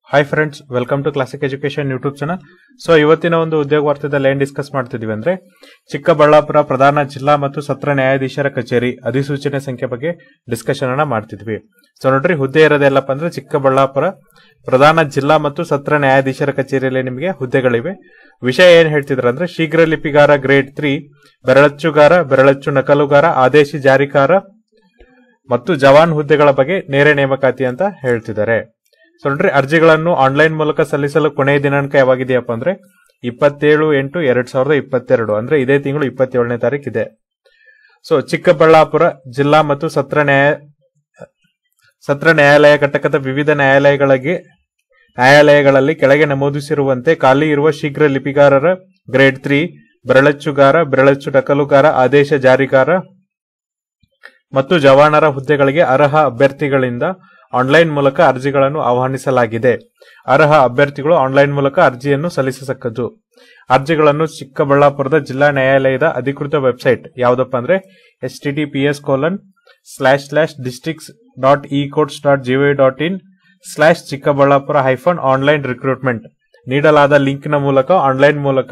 hi friends welcome to Classic Education YouTube channel so ಇವತ್ತಿನ ಒಂದು ಉದ್ಯೋಗ ವಾರ್ತೆದಲ್ಲಿ ಏನ್ ಡಿಸ್ಕಸ್ ಮಾಡ್ತಿದೀವಿ ಅಂದ್ರೆ ಚಿಕ್ಕಬಳ್ಳಾಪುರ ಪ್ರಧಾನ ಜಿಲ್ಲಾ ಮತ್ತು ಸತ್ರ ನ್ಯಾಯಾಧೀಶರ ಕಚೇರಿ ಅಧಿಸೂಚನೆ ಸಂಖ್ಯೆ ಬಗ್ಗೆ ಡಿಸ್ಕಷನ್ ಅನ್ನ ಮಾಡ್ತಿದ್ವಿ ಸೊ ನೋಡ್ರಿ ಹುದ್ದೆ ಇರೋದೆಲ್ಲಪ್ಪ ಅಂದ್ರೆ ಚಿಕ್ಕಬಳ್ಳಾಪುರ ಪ್ರಧಾನ ಜಿಲ್ಲಾ ಮತ್ತು ಸತ್ರ ನ್ಯಾಯಾಧೀಶರ ಕಚೇರಿಯಲ್ಲಿ ನಿಮಗೆ ಹುದ್ದೆಗಳಿವೆ ವಿಷಯ ಏನ್ ಹೇಳ್ತಿದ್ರ ಅಂದ್ರೆ ಶೀಘ್ರ ಲಿಪಿಗಾರ ಗ್ರೇಡ್ ತ್ರೀ ಬೆರಳಚ್ಚುಗಾರ ಬೆರಳಚ್ಚು ನಕಲುಗಾರ ಆದೇಶಿ ಜಾರಿಕಾರ ಮತ್ತು ಜವಾನ್ ಹುದ್ದೆಗಳ ಬಗ್ಗೆ ನೇರ ನೇಮಕಾತಿ ಅಂತ ಹೇಳ್ತಿದ್ದಾರೆ ಸೊ ನೋಡ್ರಿ ಅರ್ಜಿಗಳನ್ನು ಆನ್ಲೈನ್ ಮೂಲಕ ಸಲ್ಲಿಸಲು ಕೊನೆಯ ದಿನಾಂಕ ಯಾವಾಗಿದೆಯಪ್ಪ ಅಂದ್ರೆ ಇಪ್ಪತ್ತೇಳು ಎಂಟು ಎರಡ್ ಸಾವಿರದ ಇಪ್ಪತ್ತೆರಡು ಅಂದ್ರೆ ಇದೇ ತಿಂಗಳು ಇಪ್ಪತ್ತೇಳನೇ ತಾರೀಕು ಇದೆ ಸೊ ಚಿಕ್ಕಬಳ್ಳಾಪುರ ಜಿಲ್ಲಾ ಮತ್ತು ಸತ್ರ ನ್ಯಾಯ ಸತ್ರ ನ್ಯಾಯಾಲಯ ಘಟಕದ ವಿವಿಧ ನ್ಯಾಯಾಲಯಗಳಿಗೆ ನ್ಯಾಯಾಲಯಗಳಲ್ಲಿ ಕೆಳಗೆ ನಮೂದಿಸಿರುವಂತೆ ಖಾಲಿ ಇರುವ ಶೀಘ್ರ ಲಿಪಿಗಾರರ ಗ್ರೇಡ್ ತ್ರೀ ಬೆರಳಚ್ಚುಗಾರ ಬೆರಳಚ್ಚು ನಕಲುಗಾರ ಆದೇಶ ಜಾರಿಗಾರ ಮತ್ತು ಜವಾನರ ಹುದ್ದೆಗಳಿಗೆ ಅರ್ಹ ಅಭ್ಯರ್ಥಿಗಳಿಂದ ಆನ್ಲೈನ್ ಮೂಲಕ ಅರ್ಜಿಗಳನ್ನು ಆಹ್ವಾನಿಸಲಾಗಿದೆ ಅರ್ಹ ಅಭ್ಯರ್ಥಿಗಳು ಆನ್ಲೈನ್ ಮೂಲಕ ಅರ್ಜಿಯನ್ನು ಸಲ್ಲಿಸತಕ್ಕದ್ದು ಅರ್ಜಿಗಳನ್ನು ಚಿಕ್ಕಬಳ್ಳಾಪುರದ ಜಿಲ್ಲಾ ನ್ಯಾಯಾಲಯದ ಅಧಿಕೃತ ವೆಬ್ಸೈಟ್ ಯಾವುದಪ್ಪ ಅಂದ್ರೆ H T T P S colon slash slash districts dot e courts dot GO dot in slash Chikkaballapur hyphen online recruitment ನೀಡಲಾದ ಲಿಂಕ್ನ ಮೂಲಕ ಆನ್ಲೈನ್ ಮೂಲಕ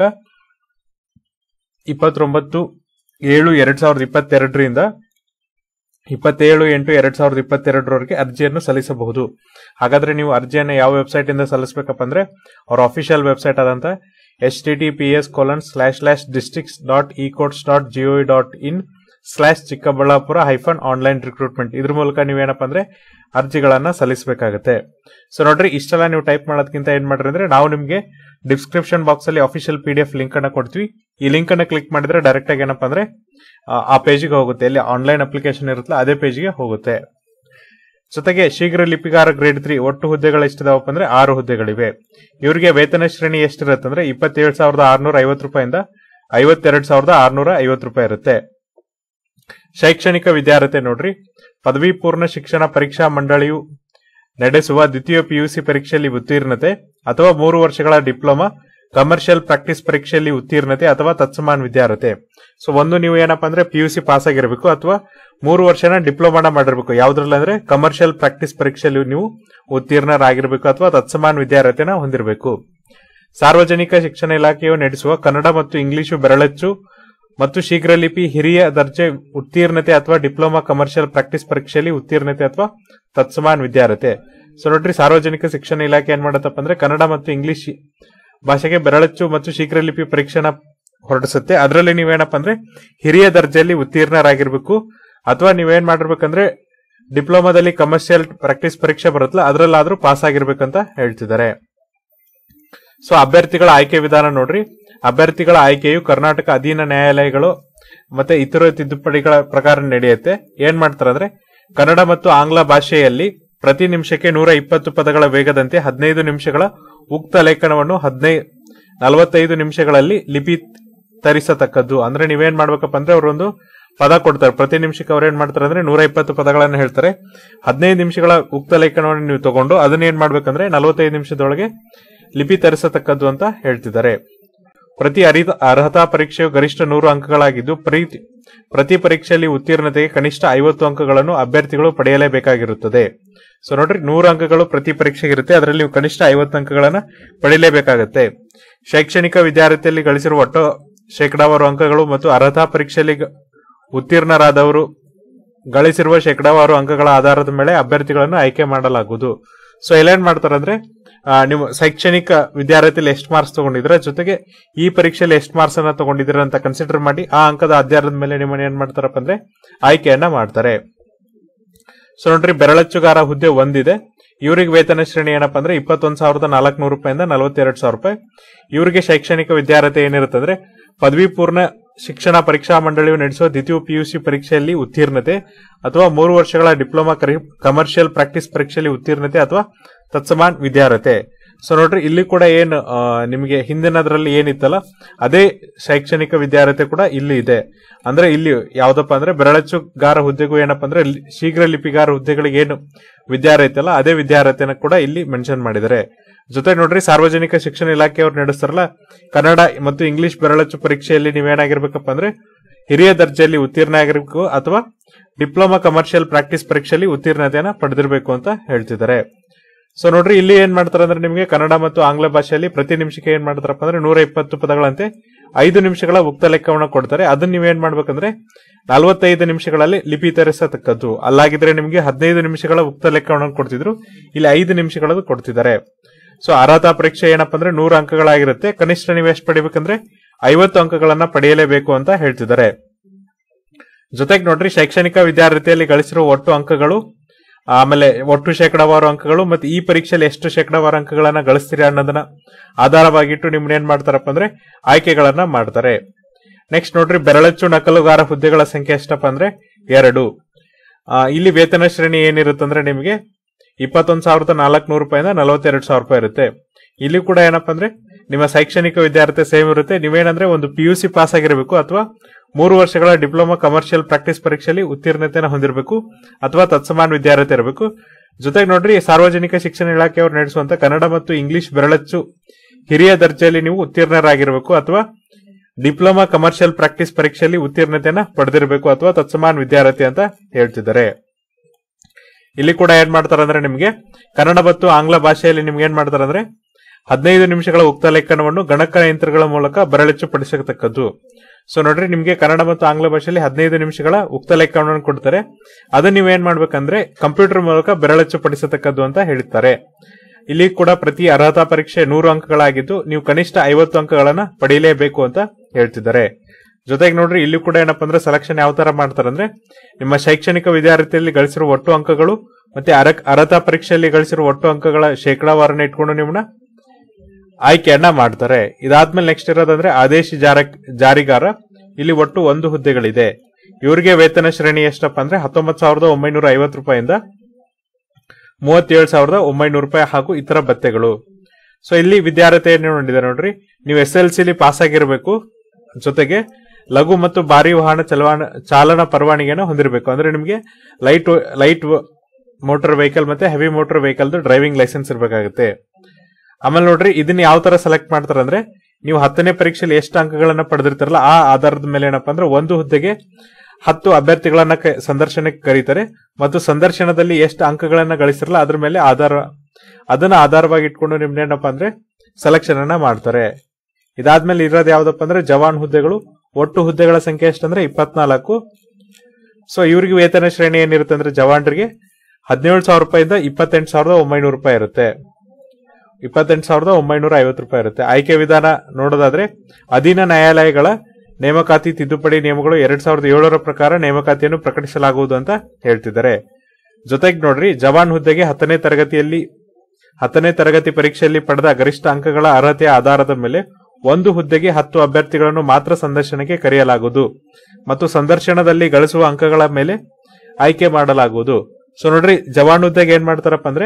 ಇಪ್ಪತ್ತೊಂಬತ್ತು ಏಳು ಎರಡ್ ಸಾವಿರದ ಇಪ್ಪತ್ತೆರಡರಿಂದ ಇಪ್ಪತ್ತೇಳು ಎಂಟು ಎರಡ್ ಸಾವಿರದ ಇಪ್ಪತ್ತೆರಡರವರೆಗೆ ಅರ್ಜಿಯನ್ನು ಸಲ್ಲಿಸಬಹುದು ಹಾಗಾದ್ರೆ ನೀವು ಅರ್ಜಿಯನ್ನು ಯಾವ ವೆಬ್ಸೈಟ್ ಇಂದ ಸಲ್ಲಿಸಬೇಕಪ್ಪ ಅಂದ್ರೆ ಅವ್ರ ಅಫಿಷಿಯಲ್ ವೆಬ್ಸೈಟ್ ಆದಂತ H T T P S colon slash slash districts dot e courts dot GO dot in slash Chikkaballapur hyphen online recruitment ಇದ್ರ ಮೂಲಕ ನೀವೇನಪ್ಪ ಅಂದ್ರೆ ಅರ್ಜಿಗಳನ್ನ ಸಲ್ಲಿಸಬೇಕಾಗುತ್ತೆ ಸೊ ನೋಡ್ರಿ ಇಷ್ಟೆಲ್ಲ ನೀವು ಟೈಪ್ ಮಾಡೋದಕ್ಕಿಂತ ಏನ್ ಮಾಡ್ರಿ ಅಂದ್ರೆ ನಾವು ನಿಮ್ಗೆ ಡಿಸ್ಕ್ರಿಪ್ಷನ್ ಬಾಕ್ಸ್ ಅಲ್ಲಿ official P D F link ಅನ್ನ ಕೊಡ್ತೀವಿ ಈ ಲಿಂಕ್ ಅನ್ನ ಕ್ಲಿಕ್ ಮಾಡಿದ್ರೆ ಡೈರೆಕ್ಟ್ ಆಗಿ ಏನಪ್ಪಾ ಅಂದ್ರೆ ಆ- ಆ ಪೇಜಿಗೆ ಹೋಗುತ್ತೆ ಎಲ್ಲಿ ಆನ್ಲೈನ್ ಅಪ್ಲಿಕೇಶನ್ ಇರುತ್ತಲ್ಲ ಅದೇ ಪೇಜಿಗೆ ಹೋಗುತ್ತೆ ಜೊತೆಗೆ ಶೀಘ್ರ ಲಿಪಿಗಾರ ಗ್ರೇಡ್ ತ್ರೀ ಒಟ್ಟು ಹುದ್ದೆಗಳು ಎಷ್ಟಿದಾವಪ್ಪ ಅಂದ್ರೆ ಆರು ಹುದ್ದೆಗಳಿವೆ ಇವರಿಗೆ ವೇತನ ಶ್ರೇಣಿ ಎಷ್ಟಿರುತ್ತೆ ಅಂದ್ರೆ ಇಪ್ಪತ್ತೇಳು ಸಾವಿರದ ಆರ್ನೂರ ಐವತ್ತು ರೂಪಾಯಿಂದ ಐವತ್ತೆರಡು ಸಾವಿರದ ಆರ್ನೂರ ಐವತ್ತು ರೂಪಾಯಿ ಇರುತ್ತೆ ಶೈಕ್ಷಣಿಕ ವಿದ್ಯಾರ್ಹತೆ ನೋಡ್ರಿ ಪದವಿ ಪೂರ್ಣ ಶಿಕ್ಷಣ ಪರೀಕ್ಷಾ ಮಂಡಳಿಯು ನಡೆಸುವ ದ್ವಿತೀಯ ಪಿಯುಸಿ ಪರೀಕ್ಷೆಯಲ್ಲಿ ಉತ್ತೀರ್ಣತೆ ಅಥವಾ ಮೂರು ವರ್ಷಗಳ ಡಿಪ್ಲೊಮಾ ಕಮರ್ಷಿಯಲ್ ಪ್ರಾಕ್ಟೀಸ್ ಪರೀಕ್ಷೆಯಲ್ಲಿ ಉತ್ತೀರ್ಣತೆ ಅಥವಾ ತತ್ಸಮಾನ ವಿದ್ಯಾರ್ಹತೆ ಸೊ ಒಂದು ನೀವು ಏನಪ್ಪಾ ಅಂದ್ರೆ ಪಿಯುಸಿ ಪಾಸ್ ಆಗಿರಬೇಕು ಅಥವಾ ಮೂರು ವರ್ಷನ ಡಿಪ್ಲೊಮಾನ ಮಾಡಿರ್ಬೇಕು ಯಾವ್ದ್ರಲ್ಲಿ ಅಂದ್ರೆ ಕಮರ್ಷಿಯಲ್ ಪ್ರಾಕ್ಟೀಸ್ ಪರೀಕ್ಷೆಯಲ್ಲಿ ನೀವು ಉತ್ತೀರ್ಣರಾಗಿರ್ಬೇಕು ಅಥವಾ ತತ್ಸಮಾನ ವಿದ್ಯಾರ್ಹತೆನ ಹೊಂದಿರಬೇಕು ಸಾರ್ವಜನಿಕ ಶಿಕ್ಷಣ ಇಲಾಖೆಯು ನಡೆಸುವ ಕನ್ನಡ ಮತ್ತು ಇಂಗ್ಲಿಷು ಬೆರಳಚ್ಚು ಮತ್ತು ಶೀಘ್ರ ಲಿಪಿ ಹಿರಿಯ ದರ್ಜೆ ಉತ್ತೀರ್ಣತೆ ಅಥವಾ ಡಿಪ್ಲೊಮಾ ಕಮರ್ಷಿಯಲ್ ಪ್ರಾಕ್ಟೀಸ್ ಪರೀಕ್ಷೆಯಲ್ಲಿ ಉತ್ತೀರ್ಣತೆ ಅಥವಾ ತತ್ಸಮಾನ ವಿದ್ಯಾರ್ಹತೆ ಸೊ ನೋಡ್ರಿ ಸಾರ್ವಜನಿಕ ಶಿಕ್ಷಣ ಇಲಾಖೆ ಏನ್ ಮಾಡತ್ತಪ್ಪ ಅಂದ್ರೆ ಕನ್ನಡ ಮತ್ತು ಇಂಗ್ಲಿಷ್ ಭಾಷೆಗೆ ಬೆರಳಚ್ಚು ಮತ್ತು ಶೀಘ್ರ ಲಿಪಿ ಪರೀಕ್ಷೆನ ಹೊರಡಿಸುತ್ತೆ ಅದರಲ್ಲಿ ನೀವೇನಪ್ಪ ಅಂದ್ರೆ ಹಿರಿಯ ದರ್ಜೆಯಲ್ಲಿ ಉತ್ತೀರ್ಣರಾಗಿರ್ಬೇಕು ಅಥವಾ ನೀವೇನ್ ಮಾಡಿರ್ಬೇಕಂದ್ರೆ ಡಿಪ್ಲೊಮಾದಲ್ಲಿ ಕಮರ್ಷಿಯಲ್ ಪ್ರಾಕ್ಟೀಸ್ ಪರೀಕ್ಷೆ ಬರುತ್ತಲ್ಲ ಅದರಲ್ಲಾದ್ರೂ ಪಾಸ್ ಆಗಿರ್ಬೇಕಂತ ಹೇಳ್ತಿದ್ದಾರೆ ಸೊ ಅಭ್ಯರ್ಥಿಗಳ ಆಯ್ಕೆ ವಿಧಾನ ನೋಡ್ರಿ ಅಭ್ಯರ್ಥಿಗಳ ಆಯ್ಕೆಯು ಕರ್ನಾಟಕ ಅಧೀನ ನ್ಯಾಯಾಲಯಗಳು ಮತ್ತೆ ಇತರ ತಿದ್ದುಪಡಿಗಳ ಪ್ರಕಾರ ನಡೆಯುತ್ತೆ ಏನ್ ಮಾಡ್ತಾರೆ ಅಂದ್ರೆ ಕನ್ನಡ ಮತ್ತು ಆಂಗ್ಲ ಭಾಷೆಯಲ್ಲಿ ಪ್ರತಿ ನಿಮಿಷಕ್ಕೆ ನೂರ ಇಪ್ಪತ್ತು ಪದಗಳ ವೇಗದಂತೆ ಹದಿನೈದು ನಿಮಿಷಗಳ ಉಕ್ತ ಲೇಖನವನ್ನು ಹದಿನೈದು ನಲವತ್ತೈದು ನಿಮಿಷಗಳಲ್ಲಿ ಲಿಪಿ ತರಿಸತಕ್ಕದ್ದು ಅಂದ್ರೆ ನೀವೇನ್ ಮಾಡ್ಬೇಕಪ್ಪ ಅಂದ್ರೆ ಅವರೊಂದು ಪದ ಕೊಡ್ತಾರೆ ಪ್ರತಿ ನಿಮಿಷಕ್ಕೆ ಅವ್ರು ಏನ್ ಮಾಡ್ತಾರೆ ಅಂದ್ರೆ ನೂರ ಇಪ್ಪತ್ತು ಪದಗಳನ್ನ ಹೇಳ್ತಾರೆ ಹದಿನೈದು ನಿಮಿಷಗಳ ಉಕ್ತ ಲೇಖನವನ್ನು ನೀವು ತಗೊಂಡು ಅದನ್ನ ಏನ್ ಮಾಡ್ಬೇಕಂದ್ರೆ ನಲವತ್ತೈದು ನಿಮಿಷದೊಳಗೆ ಲಿಪಿ ತರಿಸತಕ್ಕದ್ದು ಅಂತ ಹೇಳ್ತಿದ್ದಾರೆ ಪ್ರತಿ ಅರಿತ ಅರ್ಹತಾ ಪರೀಕ್ಷೆಯು ಗರಿಷ್ಠ ನೂರು ಅಂಕಗಳಾಗಿದ್ದು ಪ್ರೀತಿ ಪ್ರತಿ ಪರೀಕ್ಷೆಯಲ್ಲಿ ಉತ್ತೀರ್ಣತೆಗೆ ಕನಿಷ್ಠ ಐವತ್ತು ಅಂಕಗಳನ್ನು ಅಭ್ಯರ್ಥಿಗಳು ಪಡೆಯಲೇಬೇಕಾಗಿರುತ್ತದೆ ಸೊ ನೋಡ್ರಿ ನೂರು ಅಂಕಗಳು ಪ್ರತಿ ಪರೀಕ್ಷೆಗೆ ಇರುತ್ತೆ ಅದರಲ್ಲಿ ನೀವು ಕನಿಷ್ಠ ಐವತ್ತು ಅಂಕಗಳನ್ನ ಪಡೆಯಲೇಬೇಕಾಗುತ್ತೆ ಶೈಕ್ಷಣಿಕ ವಿದ್ಯಾರ್ಥಿಯಲ್ಲಿ ಗಳಿಸಿರುವ ಒಟ್ಟು ಶೇಕಡಾವಾರು ಅಂಕಗಳು ಮತ್ತು ಅರ್ಹತಾ ಪರೀಕ್ಷೆಯಲ್ಲಿ ಗ- ಉತ್ತೀರ್ಣರಾದವರು ಗಳಿಸಿರುವ ಶೇಕಡಾವಾರು ಅಂಕಗಳ ಆಧಾರದ ಮೇಲೆ ಅಭ್ಯರ್ಥಿಗಳನ್ನು ಆಯ್ಕೆ ಮಾಡಲಾಗುವುದು ಸೊ ಏನ್ ಮಾಡ್ತಾರೆ ಅಂದ್ರೆ ಆ, ನೀವು ಶೈಕ್ಷಣಿಕ ವಿದ್ಯಾರ್ಥಿಯಲ್ಲಿ ಎಷ್ಟು ಮಾರ್ಕ್ಸ್ ತಗೊಂಡಿದ್ರೆ ಜೊತೆಗೆ ಈ ಪರೀಕ್ಷೆಯಲ್ಲಿ ಎಷ್ಟು ಮಾರ್ಕ್ಸ್ ಅನ್ನ ತಗೊಂಡಿದ್ದೀರಾ ಅಂತ ಕನ್ಸಿಡರ್ ಮಾಡಿ ಆ ಅಂಕದ ಆಧಾರದ ಮೇಲೆ ನಿಮ್ಮನ್ನ ಏನ್ ಮಾಡ್ತಾರಪ್ಪ ಅಂದ್ರೆ ಆಯ್ಕೆಯನ್ನ ಮಾಡ್ತಾರೆ ಸೊ ನೋಡ್ರಿ ಬೆರಳಚ್ಚುಗಾರ ಹುದ್ದೆ ಒಂದಿದೆ ಇವರಿಗೆ ವೇತನ ಶ್ರೇಣಿ ಏನಪ್ಪಾ ಅಂದ್ರೆ ಇಪ್ಪತ್ತೊಂದು ಸಾವಿರದ ನಾಲ್ಕುನೂರು ರೂಪಾಯಿಂದ ನಲವತ್ತೆರಡು ಸಾವಿರ ರೂಪಾಯಿ ಇವರಿಗೆ ಶೈಕ್ಷಣಿಕ ವಿದ್ಯಾರ್ಹತೆ ಏನಿರುತ್ತೆ ಅಂದ್ರೆ ಪದವಿ ಪೂರ್ಣ ಶಿಕ್ಷಣ ಪರೀಕ್ಷಾ ಮಂಡಳಿಯು ನಡೆಸುವ ದ್ವಿತೀಯ ಪಿಯುಸಿ ಪರೀಕ್ಷೆಯಲ್ಲಿ ಉತ್ತೀರ್ಣತೆ ಅಥವಾ ಮೂರು ವರ್ಷಗಳ ಡಿಪ್ಲೊಮಾ ಕಮರ್ಷಿಯಲ್ ಪ್ರಾಕ್ಟೀಸ್ ಪರೀಕ್ಷೆಯಲ್ಲಿ ಉತ್ತೀರ್ಣತೆ ಅಥವಾ ತತ್ಸಮಾನ್ ವಿದ್ಯಾರ್ಹತೆ ಸೊ ನೋಡ್ರಿ ಇಲ್ಲಿ ಕೂಡ ಏನ್ ಆ, ನಿಮಗೆ ಹಿಂದಿನದ್ರಲ್ಲಿ ಏನಿತ್ತಲ್ಲ ಅದೇ ಶೈಕ್ಷಣಿಕ ವಿದ್ಯಾರ್ಹತೆ ಕೂಡ ಇಲ್ಲಿ ಇದೆ ಅಂದ್ರೆ ಇಲ್ಲಿ ಯಾವ್ದಪ್ಪ ಅಂದ್ರೆ ಬೆರಳಚ್ಚುಗಾರ ಹುದ್ದೆಗೂ ಏನಪ್ಪಾ ಅಂದ್ರೆ ಲಿ- ಶೀಘ್ರ ಲಿಪಿಗಾರ ಹುದ್ದೆಗಳಿಗೆ ಏನು ವಿದ್ಯಾರ್ಹತೆ ಅಲ್ಲ ಅದೇ ವಿದ್ಯಾರ್ಹತೆನ ಕೂಡ ಇಲ್ಲಿ ಮೆನ್ಷನ್ ಮಾಡಿದ್ದಾರೆ ಜೊತೆ ನೋಡ್ರಿ ಸಾರ್ವಜನಿಕ ಶಿಕ್ಷಣ ಇಲಾಖೆಯವರು ನಡೆಸ್ತಾರಲ್ಲ ಕನ್ನಡ ಮತ್ತು ಇಂಗ್ಲಿಷ್ ಬೆರಳಚ್ಚು ಪರೀಕ್ಷೆಯಲ್ಲಿ ನೀವೇನಾಗಿರ್ಬೇಕಪ್ಪ ಅಂದ್ರೆ ಹಿರಿಯ ದರ್ಜೆಯಲ್ಲಿ ಉತ್ತೀರ್ಣ ಆಗಿರ್ಬೇಕು ಅಥವಾ ಡಿಪ್ಲೊಮಾ ಕಮರ್ಷಿಯಲ್ ಪ್ರಾಕ್ಟೀಸ್ ಪರೀಕ್ಷೆಯಲ್ಲಿ ಉತ್ತೀರ್ಣತೆಯನ್ನ ಪಡೆದಿರಬೇಕು ಅಂತ ಹೇಳ್ತಿದ್ದಾರೆ ಸೊ ನೋಡ್ರಿ ಇಲ್ಲಿ ಏನ್ ಮಾಡ್ತಾರೆ ಅಂದ್ರೆ ನಿಮಗೆ ಕನ್ನಡ ಮತ್ತು ಆಂಗ್ಲ ಭಾಷೆಯಲ್ಲಿ ಪ್ರತಿ ನಿಮಿಷಕ್ಕೆ ಏನ್ ಮಾಡ್ತಾರಪ್ಪ ಅಂದ್ರೆ ನೂರ ಇಪ್ಪತ್ತು ಪದಗಳಂತೆ ಐದು ನಿಮಿಷಗಳ ಉಕ್ತ ಲೆಕ್ಕವನ್ನು ಕೊಡ್ತಾರೆ ಅದನ್ನ ನೀವೇನ್ ಮಾಡ್ಬೇಕಂದ್ರೆ ನಲವತ್ತೈದು ನಿಮಿಷಗಳಲ್ಲಿ ಲಿಪಿ ತರಿಸತಕ್ಕದ್ದು ಅಲ್ಲಾಗಿದ್ರೆ ನಿಮಗೆ ಹದಿನೈದು ನಿಮಿಷಗಳ ಉಕ್ತ ಲೆಕ್ಕವನ್ನು ಕೊಡ್ತಿದ್ರು ಇಲ್ಲಿ ಐದು ನಿಮಿಷಗಳದ್ದು ಕೊಡ್ತಿದ್ದಾರೆ ಸೊ ಅರ್ಹತಾ ಪರೀಕ್ಷೆ ಏನಪ್ಪಾ ಅಂದ್ರೆ ನೂರು ಅಂಕಗಳಾಗಿರುತ್ತೆ ಕನಿಷ್ಠ ನೀವು ಎಷ್ಟು ಪಡಿಬೇಕಂದ್ರೆ ಐವತ್ತು ಅಂಕಗಳನ್ನ ಪಡೆಯಲೇಬೇಕು ಅಂತ ಹೇಳ್ತಿದ್ದಾರೆ ಜೊತೆಗೆ ನೋಡ್ರಿ ಶೈಕ್ಷಣಿಕ ವಿದ್ಯಾರ್ಥಿಯಲ್ಲಿ ಗಳಿಸಿರುವ ಒಟ್ಟು ಅಂಕಗಳು ಆಮೇಲೆ ಒಟ್ಟು ಶೇಕಡಾವಾರು ಅಂಕಗಳು ಮತ್ತೆ ಈ ಪರೀಕ್ಷೆಯಲ್ಲಿ ಎಷ್ಟು ಶೇಕಡಾವಾರು ಅಂಕಗಳನ್ನ ಗಳಿಸ್ತೀರಿ ಅನ್ನೋದನ್ನ ಆಧಾರವಾಗಿಟ್ಟು ನಿಮ್ನ ಏನ್ ಮಾಡ್ತಾರಪ್ಪ ಅಂದ್ರೆ ಆಯ್ಕೆಗಳನ್ನ ಮಾಡ್ತಾರೆ ನೆಕ್ಸ್ಟ್ ನೋಡ್ರಿ ಬೆರಳಚ್ಚು ನಕಲುಗಾರ ಹುದ್ದೆಗಳ ಸಂಖ್ಯೆ ಎಷ್ಟಪ್ಪ ಅಂದ್ರೆ ಎರಡು ಆ, ಇಲ್ಲಿ ವೇತನ ಶ್ರೇಣಿ ಏನಿರುತ್ತಂದ್ರೆ ನಿಮಗೆ ಇಪ್ಪತ್ತೊಂದು ಸಾವಿರದ ನಾಲ್ಕುನೂರು ರೂಪಾಯಿಂದ ನಲವತ್ತೆರಡು ಸಾವಿರ ರೂಪಾಯಿ ಇರುತ್ತೆ ಇಲ್ಲಿ ಕೂಡ ಏನಪ್ಪಾ ಅಂದ್ರೆ ನಿಮ್ಮ ಶೈಕ್ಷಣಿಕ ವಿದ್ಯಾರ್ಥಿ ಸೇಮ್ ಇರುತ್ತೆ ನೀವೇನಂದ್ರೆ ಒಂದು ಪಿ ಯು ಸಿ ಪಾಸ್ ಆಗಿರಬೇಕು ಅಥವಾ ಮೂರು ವರ್ಷಗಳ ಡಿಪ್ಲೊಮಾ ಕಮರ್ಷಿಯಲ್ ಪ್ರಾಕ್ಟೀಸ್ ಪರೀಕ್ಷೆಯಲ್ಲಿ ಉತ್ತೀರ್ಣತೆಯನ್ನು ಹೊಂದಿರಬೇಕು ಅಥವಾ ತತ್ಸಮಾನ ವಿದ್ಯಾರ್ಥಿ ಇರಬೇಕು ಜೊತೆಗೆ ನೋಡ್ರಿ ಸಾರ್ವಜನಿಕ ಶಿಕ್ಷಣ ಇಲಾಖೆಯವರು ನಡೆಸುವಂತ ಕನ್ನಡ ಮತ್ತು ಇಂಗ್ಲಿಷ್ ಬೆರಳಚ್ಚು ಹಿರಿಯ ದರ್ಜೆಯಲ್ಲಿ ನೀವು ಉತ್ತೀರ್ಣರಾಗಿರಬೇಕು ಅಥವಾ ಡಿಪ್ಲೊಮಾ ಕಮರ್ಷಿಯಲ್ ಪ್ರಾಕ್ಟೀಸ್ ಪರೀಕ್ಷೆಯಲ್ಲಿ ಉತ್ತೀರ್ಣತೆಯನ್ನ ಪಡೆದಿರಬೇಕು ಅಥವಾ ತತ್ಸಮಾನ ವಿದ್ಯಾರ್ಥಿ ಅಂತ ಹೇಳ್ತಿದ್ದಾರೆ ಇಲ್ಲಿ ಕೂಡ ಏನ್ ಮಾಡ್ತಾರೆ ಅಂದ್ರೆ ನಿಮಗೆ ಕನ್ನಡ ಮತ್ತು ಆಂಗ್ಲ ಭಾಷೆಯಲ್ಲಿ ನಿಮ್ಗೆ ಏನ್ ಮಾಡ್ತಾರೆ ಅಂದ್ರೆ ಹದಿನೈದು ನಿಮಿಷಗಳ ಉಕ್ತ ಲೇಖನವನ್ನು ಗಣಕ ಯಂತ್ರಗಳ ಮೂಲಕ ಬೆರಳಚ್ಚು ಪಡಿಸತಕ್ಕದ್ದು ಸೊ ನೋಡ್ರಿ ನಿಮ್ಗೆ ಕನ್ನಡ ಮತ್ತು ಆಂಗ್ಲ ಭಾಷೆಯಲ್ಲಿ ಹದಿನೈದು ನಿಮಿಷಗಳ ಉಕ್ತ ಲೇಖನವನ್ನು ಕೊಡ್ತಾರೆ ಅದನ್ನ ನೀವೇನ್ ಮಾಡ್ಬೇಕಂದ್ರೆ ಕಂಪ್ಯೂಟರ್ ಮೂಲಕ ಬೆರಳಚ್ಚು ಪಡಿಸತಕ್ಕದ್ದು ಅಂತ ಹೇಳ್ತಾರೆ ಇಲ್ಲಿ ಕೂಡ ಪ್ರತಿ ಅರ್ಹತಾ ಪರೀಕ್ಷೆ ನೂರು ಅಂಕಗಳಾಗಿದ್ದು ನೀವು ಕನಿಷ್ಠ ಐವತ್ತು ಅಂಕಗಳನ್ನ ಪಡೆಯಲೇಬೇಕು ಅಂತ ಹೇಳ್ತಿದ್ದಾರೆ ಜೊತೆಗೆ ನೋಡ್ರಿ ಇಲ್ಲಿ ಕೂಡ ಏನಪ್ಪಾ ಅಂದ್ರೆ ಸೆಲೆಕ್ಷನ್ ಯಾವ ತರ ಮಾಡ್ತಾರೆ ಅಂದ್ರೆ ನಿಮ್ಮ ಶೈಕ್ಷಣಿಕ ವಿದ್ಯಾರ್ಥಿಯಲ್ಲಿ ಗಳಿಸಿರುವ ಒಟ್ಟು ಅಂಕಗಳು ಮತ್ತೆ ಅರ- ಅರ್ಹತಾ ಪರೀಕ್ಷೆಯಲ್ಲಿ ಗಳಿಸಿರುವ ಒಟ್ಟು ಅಂಕಗಳ ಶೇಕಡಾವಾರನ್ನ ಇಟ್ಕೊಂಡು ನಿಮ್ಮನ್ನ ಆಯ್ಕೆಯನ್ನ ಮಾಡ್ತಾರೆ ಇದಾದ್ಮೇಲೆ ನೆಕ್ಸ್ಟ್ ಇರೋದಂದ್ರೆ ಆದೇಶಿ ಜಾರ ಜಾರಿಗಾರ ಇಲ್ಲಿ ಒಟ್ಟು ಒಂದು ಹುದ್ದೆಗಳಿದೆ ಇವರಿಗೆ ವೇತನ ಶ್ರೇಣಿ ಎಷ್ಟಪ್ಪ ಅಂದ್ರೆ ಹತ್ತೊಂಬತ್ತು ಸಾವಿರದ ಒಂಬೈನೂರ ಐವತ್ತು ರೂಪಾಯಿಂದ ಮೂವತ್ತೇಳು ಸಾವಿರದ ಒಂಬೈನೂರು ರೂಪಾಯಿ ಹಾಗೂ ಇತರ ಭತ್ಯೆಗಳು ಸೊ ಇಲ್ಲಿ ವಿದ್ಯಾರ್ಥಿ ಏನು ನೋಡಿದೆ ನೋಡ್ರಿ ನೀವು ಎಸ್ ಎಲ್ ಸಿಲಿ ಪಾಸ್ ಆಗಿರಬೇಕು ಜೊತೆಗೆ ಲಘು ಮತ್ತು ಭಾರಿ ವಾಹನ ಚಲವಾಣ ಚಾಲನಾ ಪರವಾನಗಿಯನ್ನು ಹೊಂದಿರಬೇಕು ಅಂದ್ರೆ ನಿಮಗೆ ಲೈಟ್ ಲೈಟ್ ಮೋಟಾರ್ ವೆಹಿಕಲ್ ಮತ್ತೆ heavy motor vehicle driving licence ಇರಬೇಕಾಗುತ್ತೆ ಆಮೇಲೆ ನೋಡ್ರಿ ಇದನ್ನ ಯಾವ ತರ ಸೆಲೆಕ್ಟ್ ಮಾಡ್ತಾರೆ ಅಂದ್ರೆ ನೀವು ಹತ್ತನೇ ಪರೀಕ್ಷೆಯಲ್ಲಿ ಎಷ್ಟು ಅಂಕಗಳನ್ನ ಪಡೆದಿರ್ತಾರಲ್ಲ ಆ ಆಧಾರದ ಮೇಲೆ ಏನಪ್ಪಾ ಅಂದ್ರೆ ಒಂದು ಹುದ್ದೆಗೆ ಹತ್ತು ಅಭ್ಯರ್ಥಿಗಳನ್ನ ಕ- ಸಂದರ್ಶನಕ್ಕೆ ಕರೀತಾರೆ ಮತ್ತು ಸಂದರ್ಶನದಲ್ಲಿ ಎಷ್ಟು ಅಂಕಗಳನ್ನ ಗಳಿಸಿರಲ್ಲ ಅದ್ರ ಮೇಲೆ ಆಧಾರ ಅದನ್ನ ಆಧಾರವಾಗಿ ಇಟ್ಕೊಂಡು ನಿಮ್ನ ಏನಪ್ಪಾ ಅಂದ್ರೆ ಸೆಲೆಕ್ಷನ್ ಅನ್ನ ಮಾಡ್ತಾರೆ ಇದಾದ್ಮೇಲೆ ಇರೋದು ಯಾವ್ದಪ್ಪ ಅಂದ್ರೆ ಜವಾನ್ ಹುದ್ದೆಗಳು ಒಟ್ಟು ಹುದ್ದೆಗಳ ಸಂಖ್ಯೆ ಎಷ್ಟಂದ್ರೆ ಇಪ್ಪತ್ನಾಲ್ಕು ಸೊ ಇವ್ರಿಗೆ ವೇತನ ಶ್ರೇಣಿ ಏನಿರುತ್ತೆ ಅಂದ್ರೆ ಜವಾನ್ರಿಗೆ ಹದಿನೇಳು ಸಾವಿರ ರೂಪಾಯಿಂದ ಇಪ್ಪತ್ತೆಂಟು ಸಾವಿರದ ಒಂಬೈನೂರು ರೂಪಾಯಿ ಇರುತ್ತೆ ಇಪ್ಪತ್ತೆಂಟು ಸಾವಿರದ ಒಂಬೈನೂರ ಐವತ್ತು ರೂಪಾಯಿ ಇರುತ್ತೆ ಆಯ್ಕೆ ವಿಧಾನ ನೋಡೋದಾದ್ರೆ ಅಧೀನ ನ್ಯಾಯಾಲಯಗಳ ನೇಮಕಾತಿ ತಿದ್ದುಪಡಿ ನಿಯಮಗಳು ಎರಡ್ ಸಾವಿರದ ಏಳರ ಪ್ರಕಾರ ನೇಮಕಾತಿಯನ್ನು ಪ್ರಕಟಿಸಲಾಗುವುದು ಅಂತ ಹೇಳ್ತಿದ್ದಾರೆ ಜೊತೆಗೆ ನೋಡ್ರಿ ಜವಾನ್ ಹುದ್ದೆಗೆ ಹತ್ತನೇ ತರಗತಿಯಲ್ಲಿ ಹತ್ತನೇ ತರಗತಿ ಪರೀಕ್ಷೆಯಲ್ಲಿ ಪಡೆದ ಗರಿಷ್ಠ ಅಂಕಗಳ ಅರ್ಹತೆಯ ಆಧಾರದ ಮೇಲೆ ಒಂದು ಹುದ್ದೆಗೆ ಹತ್ತು ಅಭ್ಯರ್ಥಿಗಳನ್ನು ಮಾತ್ರ ಸಂದರ್ಶನಕ್ಕೆ ಕರೆಯಲಾಗುವುದು ಮತ್ತು ಸಂದರ್ಶನದಲ್ಲಿ ಗಳಿಸುವ ಅಂಕಗಳ ಮೇಲೆ ಆಯ್ಕೆ ಮಾಡಲಾಗುವುದು ಸೊ ನೋಡ್ರಿ ಜವಾನ್ ಹುದ್ದೆಗೆ ಏನ್ ಮಾಡ್ತಾರಪ್ಪ ಅಂದ್ರೆ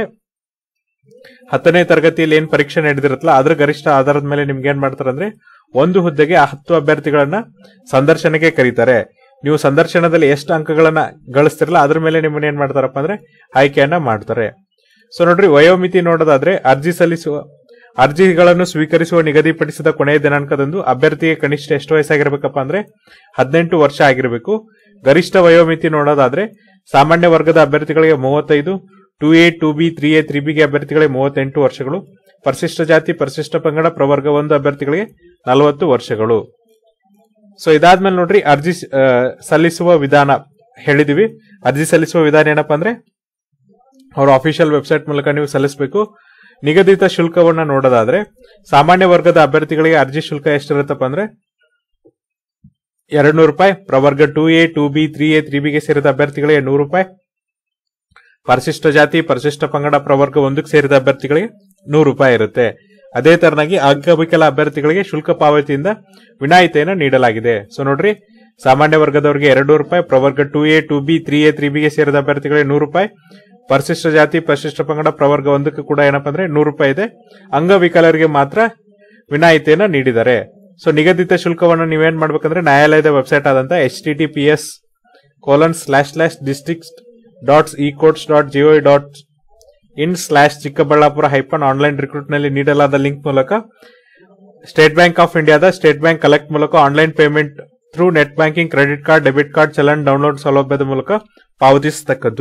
ಹತ್ತನೇ ತರಗತಿಯಲ್ಲಿ ಏನ್ ಪರೀಕ್ಷೆ ನಡೆದಿರುತ್ತಲ್ಲ ಅದ್ರ ಗರಿಷ್ಠ ಆಧಾರದ ಮೇಲೆ ನಿಮ್ಗೆ ಏನ್ ಮಾಡ್ತಾರೆ ಅಂದ್ರೆ ಒಂದು ಹುದ್ದೆಗೆ ಆ ಹತ್ತು ಅಭ್ಯರ್ಥಿಗಳನ್ನ ಸಂದರ್ಶನಕ್ಕೆ ಕರೀತಾರೆ ನೀವು ಸಂದರ್ಶನದಲ್ಲಿ ಎಷ್ಟು ಅಂಕಗಳನ್ನ ಗಳಿಸ್ತಿರಲ್ಲ ಅದ್ರ ಮೇಲೆ ನಿಮ್ಮನ್ನ ಏನ್ ಮಾಡ್ತಾರಪ್ಪ ಅಂದ್ರೆ ಆಯ್ಕೆಯನ್ನ ಮಾಡ್ತಾರೆ ಸೊ ನೋಡ್ರಿ ವಯೋಮಿತಿ ನೋಡೋದಾದ್ರೆ ಅರ್ಜಿ ಸಲ್ಲಿಸುವ ಅರ್ಜಿಗಳನ್ನು ಸ್ವೀಕರಿಸುವ ನಿಗದಿಪಡಿಸಿದ ಕೊನೆಯ ದಿನಾಂಕದಂದು ಅಭ್ಯರ್ಥಿಗೆ ಕನಿಷ್ಠ ಎಷ್ಟು ವಯಸ್ಸಾಗಿರ್ಬೇಕಪ್ಪ ಅಂದ್ರೆ ಹದಿನೆಂಟು ವರ್ಷ ಆಗಿರಬೇಕು ಗರಿಷ್ಠ ವಯೋಮಿತಿ ನೋಡೋದಾದ್ರೆ ಸಾಮಾನ್ಯ ವರ್ಗದ ಅಭ್ಯರ್ಥಿಗಳಿಗೆ ಮೂವತ್ತೈದು two A two B three A three ಬಿಗೆ ಅಭ್ಯರ್ಥಿಗಳಿಗೆ ಮೂವತ್ತೆಂಟು ವರ್ಷಗಳು ಪರಿಶಿಷ್ಟ ಜಾತಿ ಪರಿಶಿಷ್ಟ ಪಂಗಡ ಪ್ರವರ್ಗ ಒಂದು ಅಭ್ಯರ್ಥಿಗಳಿಗೆ ನಲವತ್ತು ವರ್ಷಗಳು ಸೊ ಇದಾದ್ಮೇಲೆ ನೋಡ್ರಿ ಅರ್ಜಿ ಸ- ಆ, ಸಲ್ಲಿಸುವ ವಿಧಾನ ಹೇಳಿದಿವಿ ಅರ್ಜಿ ಸಲ್ಲಿಸುವ ವಿಧಾನ ಏನಪ್ಪಾ ಅಂದ್ರೆ ಅವ್ರ ಅಫಿಷಿಯಲ್ ವೆಬ್ಸೈಟ್ ಮೂಲಕ ನೀವು ಸಲ್ಲಿಸಬೇಕು ನಿಗದಿತ ಶುಲ್ಕವನ್ನ ನೋಡೋದಾದ್ರೆ ಸಾಮಾನ್ಯ ವರ್ಗದ ಅಭ್ಯರ್ಥಿಗಳಿಗೆ ಅರ್ಜಿ ಶುಲ್ಕ ಎಷ್ಟಿರುತ್ತಪ್ಪ ಅಂದ್ರೆ ಎರಡ್ ನೂರು ರೂಪಾಯಿ ಪ್ರವರ್ಗ two A two B three A three ಬಿಗೆ ಸೇರಿದ ಅಭ್ಯರ್ಥಿಗಳಿಗೆ ನೂರು ರೂಪಾಯಿ ಪರಿಶಿಷ್ಟ ಜಾತಿ ಪರಿಶಿಷ್ಟ ಪಂಗಡ ಪ್ರವರ್ಗ ಒಂದಕ್ಕೆ ಸೇರಿದ ಅಭ್ಯರ್ಥಿಗಳಿಗೆ ನೂರು ರೂಪಾಯಿ ಇರುತ್ತೆ ಅದೇ ತರನಾಗಿ ಅಂಗವಿಕಲ ಅಭ್ಯರ್ಥಿಗಳಿಗೆ ಶುಲ್ಕ ಪಾವತಿಯಿಂದ ವಿನಾಯಿತಿಯನ್ನು ನೀಡಲಾಗಿದೆ ಸೊ ನೋಡ್ರಿ ಸಾಮಾನ್ಯ ವರ್ಗದವರಿಗೆ ಎರಡು ರೂಪಾಯಿ ಪ್ರವರ್ಗ two A two B three A three ಬಿಗೆ ಸೇರಿದ ಅಭ್ಯರ್ಥಿಗಳಿಗೆ ನೂರು ರೂಪಾಯಿ ಪರಿಶಿಷ್ಟ ಜಾತಿ ಪರಿಶಿಷ್ಟ ಪಂಗಡ ಪ್ರವರ್ಗ ಒಂದಕ್ಕೆ ಕೂಡ ಏನಪ್ಪಾ ಅಂದ್ರೆ ನೂರು ರೂಪಾಯಿ ಇದೆ ಅಂಗವಿಕಲರಿಗೆ ಮಾತ್ರ ವಿನಾಯಿತಿಯನ್ನ ನೀಡಿದ್ದಾರೆ ಸೊ ನಿಗದಿತ ಶುಲ್ಕವನ್ನು ನೀವೇನ್ ಮಾಡ್ಬೇಕಂದ್ರೆ ನ್ಯಾಯಾಲಯದ ವೆಬ್ಸೈಟ್ ಆದಂತ H T T P S colon slash slash district dots e courts dot GO dot in slash Chikkaballapur hyphen online recruit ನಲ್ಲಿ ನೀಡಲಾದ ಲಿಂಕ್ ಮೂಲಕ ಸ್ಟೇಟ್ ಬ್ಯಾಂಕ್ ಆಫ್ ಇಂಡಿಯಾದ ಸ್ಟೇಟ್ ಬ್ಯಾಂಕ್ ಕಲೆಕ್ಟ್ ಮೂಲಕ online payment through net banking credit card debit card challan download ಸೌಲಭ್ಯದ ಮೂಲಕ ಪಾವತಿಸತಕ್ಕದ್ದು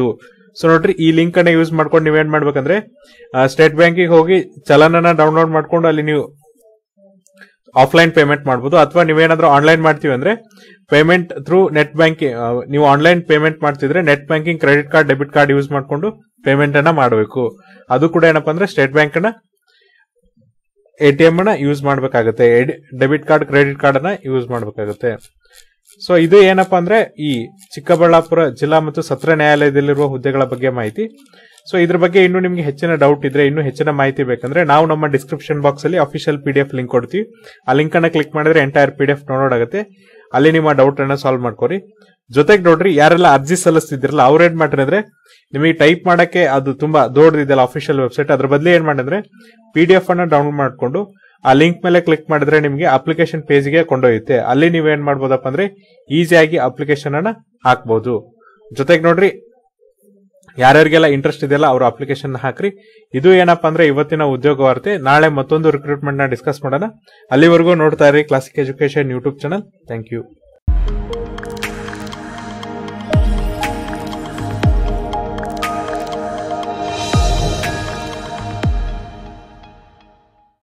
so ನೋಡ್ರಿ ಈ link ಅನ್ನ ಯೂಸ್ ಮಾಡ್ಕೊಂಡು ನೀವೇನ್ ಮಾಡ್ಬೇಕಂದ್ರೆ ಸ್ಟೇಟ್ ಬ್ಯಾಂಕಿಗೆ ಹೋಗಿ ಚಲನನ ಡೌನ್ಲೋಡ್ ಮಾಡ್ಕೊಂಡು ಅಲ್ಲಿ ನೀವು ಆಫ್ಲೈನ್ ಪೇಮೆಂಟ್ ಮಾಡ್ಬೋದು ಅಥವಾ ನೀವೇನಾದ್ರೂ ಆನ್ಲೈನ್ ಮಾಡ್ತೀವಿ ಅಂದ್ರೆ ಪೇಮೆಂಟ್ ಥ್ರೂ ನೆಟ್ ಬ್ಯಾಂಕಿಂಗ್ ನೀವು ಆನ್ಲೈನ್ ಪೇಮೆಂಟ್ ಮಾಡ್ತಿದ್ರೆ net banking credit card debit card use ಮಾಡ್ಕೊಂಡು ಪೇಮೆಂಟ್ ಅನ್ನ ಮಾಡಬೇಕು ಅದು ಕೂಡ ಏನಪ್ಪಾ ಅಂದ್ರೆ ಸ್ಟೇಟ್ ಬ್ಯಾಂಕ್ ನ ಎ ಟಿ ಎಂ ಅನ್ನ ಯೂಸ್ ಮಾಡಬೇಕಾಗುತ್ತೆ ಡೆಬಿಟ್ ಕಾರ್ಡ್ ಕ್ರೆಡಿಟ್ ಕಾರ್ಡ್ ಅನ್ನ ಯೂಸ್ ಮಾಡಬೇಕಾಗುತ್ತೆ ಸೊ ಇದು ಏನಪ್ಪಾ ಅಂದ್ರೆ ಈ ಚಿಕ್ಕಬಳ್ಳಾಪುರ ಜಿಲ್ಲಾ ಮತ್ತು ಸತ್ರ ನ್ಯಾಯಾಲಯದಲ್ಲಿರುವ ಹುದ್ದೆಗಳ ಬಗ್ಗೆ ಮಾಹಿತಿ ಸೊ ಇದ್ರ ಬಗ್ಗೆ ಇನ್ನೂ ನಿಮ್ಗೆ ಹೆಚ್ಚಿನ ಡೌಟ್ ಇದ್ರೆ ಇನ್ನೂ ಹೆಚ್ಚಿನ ಮಾಹಿತಿ ಬೇಕಂದ್ರೆ ನಾವು ನಮ್ಮ ಡಿಸ್ಕ್ರಿಪ್ಷನ್ ಬಾಕ್ಸ್ ಅಲ್ಲಿ official P D F link ಕೊಡ್ತೀವಿ ಆ ಲಿಂಕ್ ಅನ್ನ ಕ್ಲಿಕ್ ಮಾಡಿದ್ರೆ entire P D F download ಆಗುತ್ತೆ ಅಲ್ಲಿ ನಿಮ್ಮ ಡೌಟ್ ಅನ್ನ ಸಾಲ್ವ್ ಮಾಡ್ಕೊರಿ ಜೊತೆಗೆ ನೋಡ್ರಿ ಯಾರೆಲ್ಲ ಅರ್ಜಿ ಸಲ್ಲಿಸ್ತಿದ್ರಲ್ಲ ಅವ್ರು ಏನ್ ಮಾಡ್ರಿ ಅಂದ್ರೆ ನಿಮಗೆ ಟೈಪ್ ಮಾಡಕ್ಕೆ ಅದು ತುಂಬಾ ದೊಡ್ಡದಿದೆಯಲ್ಲ ಅಫಿಷಿಯಲ್ ವೆಬ್ಸೈಟ್ ಅದ್ರ ಬದಲು ಏನ್ ಮಾಡಿದ್ರೆ ಪಿ ಡಿ ಎಫ್ ಅನ್ನ ಡೌನ್ಲೋಡ್ ಮಾಡ್ಕೊಂಡು ಆ ಲಿಂಕ್ ಮೇಲೆ ಕ್ಲಿಕ್ ಮಾಡಿದ್ರೆ ನಿಮಗೆ ಅಪ್ಲಿಕೇಶನ್ ಪೇಜ್ಗೆ ಕೊಂಡೊಯ್ಯುತ್ತೆ ಅಲ್ಲಿ ನೀವೇನ್ ಮಾಡ್ಬೋದಪ್ಪ ಅಂದ್ರೆ ಈಸಿಯಾಗಿ ಅಪ್ಲಿಕೇಶನ್ ಅನ್ನ ಹಾಕ್ಬಹುದು ಜೊತೆಗೆ ನೋಡ್ರಿ ಯಾರ್ಯಾರಿಗೆಲ್ಲ ಇಂಟ್ರೆಸ್ಟ್ ಇದೆಯಲ್ಲ ಅವ್ರ ಅಪ್ಲಿಕೇಶನ್ ಹಾಕ್ರಿ ಇದು ಏನಪ್ಪಾ ಅಂದ್ರೆ ಇವತ್ತಿನ ಉದ್ಯೋಗ ವಾರ್ತೆ ನಾಳೆ ಮತ್ತೊಂದು ರಿಕ್ರೂಟ್ಮೆಂಟ್ ನ ಡಿಸ್ಕಸ್ ಮಾಡೋಣ ಅಲ್ಲಿವರೆಗೂ ನೋಡ್ತಾ ಇರಿ Classic Education YouTube channel thank you